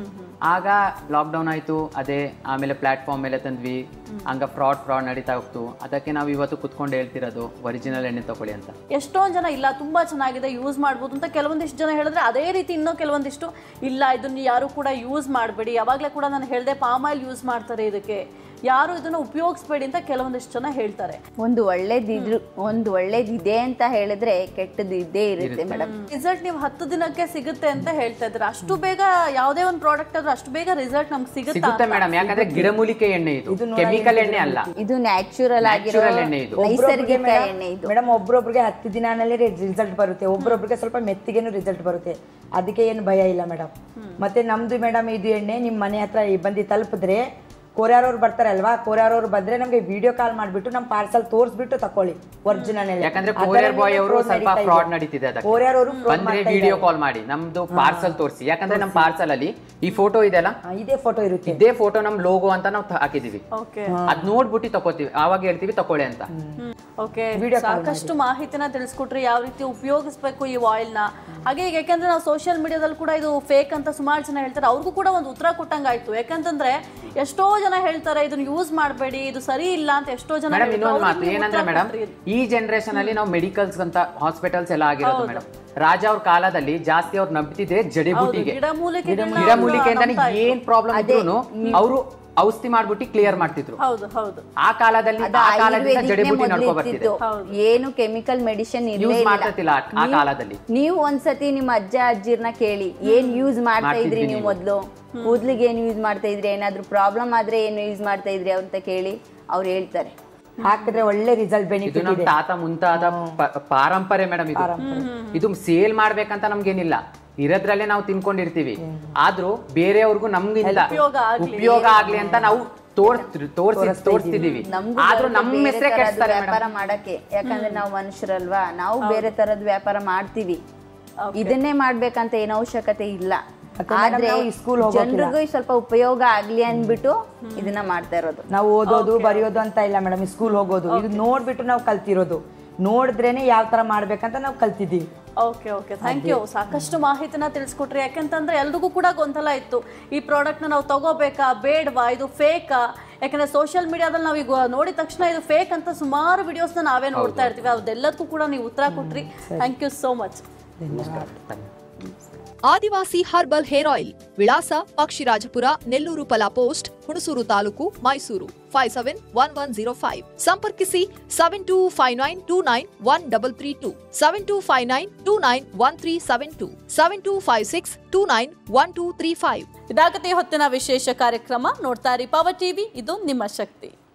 ಆಗ ಲಾಕ್ಡೌನ್ ಆಯ್ತು ಅದೇ ಆಮೇಲೆ ಪ್ಲಾಟ್ಫಾರ್ಮ್ ಮೇಲೆ ತಂದ್ವಿ ಹಂಗ ಫ್ರಾಡ್ ಫ್ರಾಡ್ ನಡೀತಾ ಹೋಗ್ತು ಅದಕ್ಕೆ ನಾವು ಇವತ್ತು ಕುತ್ಕೊಂಡು ಹೇಳ್ತಿರೋದು ಒರಿಜಿನಲ್ ಎಣ್ಣೆ ತಗೊಳ್ಳಿ ಅಂತ ಎಷ್ಟೊಂದು ಜನ ಇಲ್ಲ ತುಂಬಾ ಚೆನ್ನಾಗಿದೆ ಯೂಸ್ ಮಾಡ್ಬೋದು ಅಂತ ಕೆಲವೊಂದಿಷ್ಟು ಜನ ಹೇಳಿದ್ರೆ ಅದೇ ರೀತಿ ಇನ್ನೂ ಕೆಲವೊಂದಿಷ್ಟು ಇಲ್ಲ ಇದನ್ನ ಯಾರು ಕೂಡ ಯೂಸ್ ಮಾಡಬೇಡಿ ಯಾವಾಗಲೇ ಕೂಡ ನಾನು ಹೇಳಿದೆ ಪಾಮ್ ಆಯಿಲ್ ಯೂಸ್ ಮಾಡ್ತಾರೆ ಇದಕ್ಕೆ ಯಾರು ಇದನ್ನ ಉಪಯೋಗಿಸ್ಬೇಡಿ ಅಂತ ಕೆಲವೊಂದಿಷ್ಟು ಜನ ಹೇಳ್ತಾರೆ ಒಂದು ಒಳ್ಳೇದಿದ್ರು ಒಂದು ಒಳ್ಳೇದಿದೆ ಅಂತ ಹೇಳಿದ್ರೆ ಕೆಟ್ಟದ್ದು ಇದ್ದೇ ಇರುತ್ತೆ ಮೇಡಮ್ ರಿಸಲ್ಟ್ ನೀವು ಹತ್ತು ದಿನಕ್ಕೆ ಸಿಗುತ್ತೆ ಅಂತ ಹೇಳ್ತಾ ಇದ್ರೆ ಅಷ್ಟು ಬೇಗ ಯಾವುದೇ ಒಂದು ಪ್ರಾಡಕ್ಟ್ ಆದ್ರೂ ಅಷ್ಟು ಬೇಗ ರಿಸಲ್ಟ್ ನಮ್ಗೆ ಸಿಗುತ್ತಾ ಸಿಗುತ್ತೆ ಮೇಡಮ್ ಯಾಕಂದ್ರೆ ಗಿಡಮೂಲಿಕೆ ಎಣ್ಣೆ ಇದು ಕೆಮಿಕಲ್ ಎಣ್ಣೆ ಅಲ್ಲ ಇದು ನ್ಯಾಚುರಲ್ ಆಗಿರೋ ನ್ಯಾಚುರಲ್ ಎಣ್ಣೆ ಇದು ನೈಸರ್ಗಿಕ ಎಣ್ಣೆ ಇದು ಮೇಡಮ್ ಒಬ್ರೊಬ್ರಿಗೆ ಹತ್ತು ದಿನನಲ್ಲೇ ರಿಸಲ್ಟ್ ಬರುತ್ತೆ ಒಬ್ರೊಬ್ರಿಗೆ ಸ್ವಲ್ಪ ಮೆತ್ತಿಗೆನು ರಿಸಲ್ಟ್ ಬರುತ್ತೆ ಅದಕ್ಕೆ ಏನು ಭಯ ಇಲ್ಲ ಮೇಡಮ್ ಮತ್ತೆ ನಮ್ದು ಮೇಡಮ್ ಇದು ಎಣ್ಣೆ ನಿಮ್ಮ ಮನೆ ಹತ್ರ ಬಂದು ತಲುಪಿದ್ರೆ ಕೋರ್ಯಾರವ್ರು ಬರ್ತಾರಲ್ವಾ ಕೋರ್ಯಾರವ್ರು ಬಂದ್ರೆ ನಮಗೆ ವಿಡಿಯೋ ಕಾಲ್ ಮಾಡ್ಬಿಟ್ಟು ನಮ್ಮ ಪಾರ್ಸಲ್ ತೋರಿಸ್ಬಿಟ್ಟು ತಕೊಳ್ಳಿ ಒರಿಜಿನಲ್ ಯಾಕಂದ್ರೆ ಕೊರಿಯರ್ ಬಾಯ್ ಅವರು ಸ್ವಲ್ಪ ಫ್ರಾಡ್ ನಡೀತಿದೆ ಅದಕ್ಕೆ ಕೊರಿಯರ್ ಅವರು ಬಂದ್ರೆ ವಿಡಿಯೋ ಕಾಲ್ ಮಾಡಿ ನಮ್ದು ಪಾರ್ಸಲ್ ತೋರಿಸಿ ಯಾಕಂದ್ರೆ ನಮ್ಮ ಪಾರ್ಸಲ್ ಅಲ್ಲಿ ಈ ಫೋಟೋ ಇದೆಲ್ಲ ಇದೇ ಫೋಟೋ ಇರುತ್ತೆ ಇದೇ ಫೋಟೋ ನಮ್ ಲೋಗೋ ಅಂತ ನಾವು ಹಾಕಿದೀವಿ ಓಕೆ ಅದ್ ನೋಡ್ಬಿಟ್ಟು ತಗೋತೀವಿ ಆವಾಗ ಹೇಳ್ತೀವಿ ತಕೊಳ್ಳಿ ಅಂತ ಓಕೆ ಸಾಕಷ್ಟು ಮಾಹಿತಿನ ತಿಳಿಸ್ಕೊಟ್ರಿ ಯಾವ ರೀತಿ ಉಪಯೋಗಿಸ್ಬೇಕು ಈ ಆಯಿಲ್ನ ಹಾಗೆ ಈಗ ಯಾಕಂದ್ರೆ ನಾವು ಸೋಷಿಯಲ್ ಮೀಡಿಯಾದಲ್ಲಿ ಕೂಡ ಇದು ಫೇಕ್ ಅಂತ ಸುಮಾರು ಜನ ಹೇಳ್ತಾರೆ ಅವ್ರಿಗೂ ಕೂಡ ಒಂದು ಉತ್ತರ ಕೊಟ್ಟಂಗಾಯ್ತು ಯಾಕಂತಂದ್ರೆ ಎಷ್ಟೋ ಜನ ಹೇಳ್ತಾರೆ ಇದನ್ನ ಯೂಸ್ ಮಾಡಬೇಡಿ ಇದು ಸರಿ ಇಲ್ಲ ಅಂತ ಎಷ್ಟೋ ಜನ ಮೇಡಮ್ ಹೇಳಿದ್ರು. ಇನ್ನೊಂದು ಮಾತು ಅವ್ರಿಗೆ ನೀವು ಏನಂದ್ರೆ ಉತ್ತರ ಮೇಡಮ್ ಕೊಟ್ರಿ. ಈ ಜನರೇಷನ್ ಅಲ್ಲಿ ನಾವು ಮೆಡಿಕಲ್ಸ್ ಅಂತ ಹಾಸ್ಪಿಟಲ್ಸ್ ಎಲ್ಲ ಆಗಿರೋದು ಮೇಡಮ್ ರಾಜ ಅವ್ರ ಕಾಲದಲ್ಲಿ ಜಾಸ್ತಿ ಅವ್ರು ನಂಬ್ತಿದ್ರೆ ಜಡಿಬುಟಿಗೆ ಗಿಡಮೂಲಿಕೆಗಳನ್ನ ಗಿಡಮೂಲಿಕೆಯಿಂದ ನಂಬ್ತಾ ಇದ್ರು. ಏನ್ ಪ್ರಾಬ್ಲಮ್ ಇದ್ರು ಅವರು ಔಷಧಿ ಮಾಡ್ಬಿಟ್ಟು ಕ್ಲಿಯರ್ ಮಾಡ್ತಿದ್ರು ಹೌದು ಹೌದು ಆ ಕಾಲದಲ್ಲಿ ಅದು ಆ ಕಾಲದಿಂದ ಆಯುರ್ವೇದಿಕ್ನೇ ಜಡಿಬುಟಿ ಮೊದ್ಲು ನಡ್ಕೊ ಬರ್ತಿದೆ ಇರ್ತಿತ್ತು ಏನು ಕೆಮಿಕಲ್ ಮೆಡಿಸಿನ್ ಇಲ್ಲೇ ಯೂಸ್ ಇಲ್ಲ ಮಾಡ್ತಿಲ್ಲ ಆ- ಆ ಕಾಲದಲ್ಲಿ ನೀವು ಒಂದ್ಸತಿ ನಿಮ್ಮ ಅಜ್ಜ ಅಜ್ಜಿರ್ನ ಕೇಳಿ ಏನ್ ಯೂಸ್ ಮಾಡ್ತಾ ಇದ್ರಿ ಮಾಡ್ತಿದ್ವಿ ನೀವು ನೀವು. ಮೊದ್ಲು ಕೂದ್ಲಿಗೆ ಏನ್ ಯೂಸ್ ಮಾಡ್ತಾ ಇದ್ರಿ ಏನಾದ್ರೂ ಪ್ರಾಬ್ಲಮ್ ಆದ್ರೆ ಏನು ಯೂಸ್ ಮಾಡ್ತಾ ಇದ್ರಿ ಅಂತ ಕೇಳಿ ಅವ್ರು ಹೇಳ್ತಾರೆ ಹಾಕಿದ್ರೆ ಒಳ್ಳೆ ರಿಸಲ್ಟ್ ಇದು ಬೆನಿಫಿಟ್ ನಮ್ ಇದೆ ತಾತ ಮುಂತಾದ ಪ- ಪಾರಂಪರೆ ಮೇಡಮ್ ಇದು ಇದು ಸೇಲ್ ಮಾಡ್ಬೇಕಂತ ನಮ್ಗೇನಿಲ್ಲ ಇರೋದ್ರಲ್ಲೇ ನಾವು ತಿನ್ಕೊಂಡಿರ್ತೀವಿ ಆದ್ರೂ ಬೇರೆಯವ್ರಿಗೂ ನಮ್ಗಿಂತ ಉಪಯೋಗ ಆಗ್ಲಿ. ಉಪಯೋಗ ಆಗ್ಲಿ ಅಂತ ನಾವು ತೋರ್ಸ್ ತೋರ್ಸಿ ತೋರಿಸ್ತಿದೀವಿ ನಮ್ಗೂ ಆದ್ರೂ ಬರುತ್ತೆ ನಮ್ಮ ಬೇರೆ ಹೆಸರೇ ತರದ್ ಕೆಡ್ಸ್ತಾರೆ ವ್ಯಾಪಾರ ಮಾಡಕ್ಕೆ ಯಾಕಂದ್ರೆ ನಾವು ಮನುಷ್ಯರಲ್ವಾ ನಾವು ಬೇರೆ ತರದ್ ವ್ಯಾಪಾರ ಮಾಡ್ತೀವಿ ಇದನ್ನೇ ಮಾಡ್ಬೇಕಂತ ಏನು ಅವಶ್ಯಕತೆ ಇಲ್ಲ ಮತ್ತೆ madam ಆದ್ರೆ ನಾವು ಈ school ಹೋಗೋಕಿಲ್ಲ. ಜನರಿಗೂ ಸ್ವಲ್ಪ ಉಪಯೋಗ ಆಗ್ಲಿ ಅಂದ್ಬಿಟ್ಟು ಇದನ್ನ ಮಾಡ್ತಾ ಇರೋದು ನಾವು ಓದೋದು ಬರೆಯೋದು ಅಂತ ಇಲ್ಲ ಮೇಡಮ್ ಸ್ಕೂಲ್ ಹೋಗೋದು ಇದು ನೋಡ್ಬಿಟ್ಟು ನಾವು ಕಲ್ತಿರೋದು ನೋಡಿದ್ರೇನೆ ಯಾವ ತರ ಮಾಡ್ಬೇಕಂತ ನಾವು ಕಲ್ತಿದ್ದೀವಿ ಓಕೆ ಓಕೆ ಥ್ಯಾಂಕ್ ಯು ಸಾಕಷ್ಟು ಮಾಹಿತಿನ ತಿಳಿಸ್ಕೊಟ್ರಿ ಯಾಕಂತಂದ್ರೆ ಎಲ್ರಿಗೂ ಕೂಡ ಗೊಂದಲ ಇತ್ತು ಈ ಪ್ರಾಡಕ್ಟ್ನ ನಾವು ತಗೋಬೇಕಾ ಬೇಡವಾ ಇದು ಫೇಕಾ ಯಾಕಂದ್ರೆ ಸೋಷಿಯಲ್ ಮೀಡಿಯಾದಲ್ಲಿ ನಾವು ಈಗ ನೋಡಿದ ತಕ್ಷಣ ಇದು ಫೇಕ್ ಅಂತ ಸುಮಾರು ವಿಡಿಯೋಸ್ನ ನಾವೇ ನೋಡ್ತಾ ಇರ್ತೀವಿ ಅದೆಲ್ಲದಕ್ಕೂ ಕೂಡ ನೀವು ಉತ್ತರ ಕೊಟ್ರಿ ಥ್ಯಾಂಕ್ ಯು ಸೋ ಮಚ್ ನಮಸ್ಕಾರ. ಆದಿವಾಸಿ ಹರ್ಬಲ್ ಹೇರ್ ಆಯಿಲ್ ವಿಳಾಸ ಪಕ್ಷಿರಾಜಪುರ ನೆಲ್ಲೂರು ಪಲ post Hunsur taluk Mysuru five seven one one zero five ಸಂಪರ್ಕಿಸಿ seven two five nine two nine one double three two seven two five nine two nine one three seven two seven two five six two nine one two three five ಇದಾಗತ್ತೆ ಹೊತ್ತಿನ ವಿಶೇಷ ಕಾರ್ಯಕ್ರಮ ನೋಡ್ತಾ ಇರಿ power TV ಇದು ನಿಮ್ಮ ಶಕ್ತಿ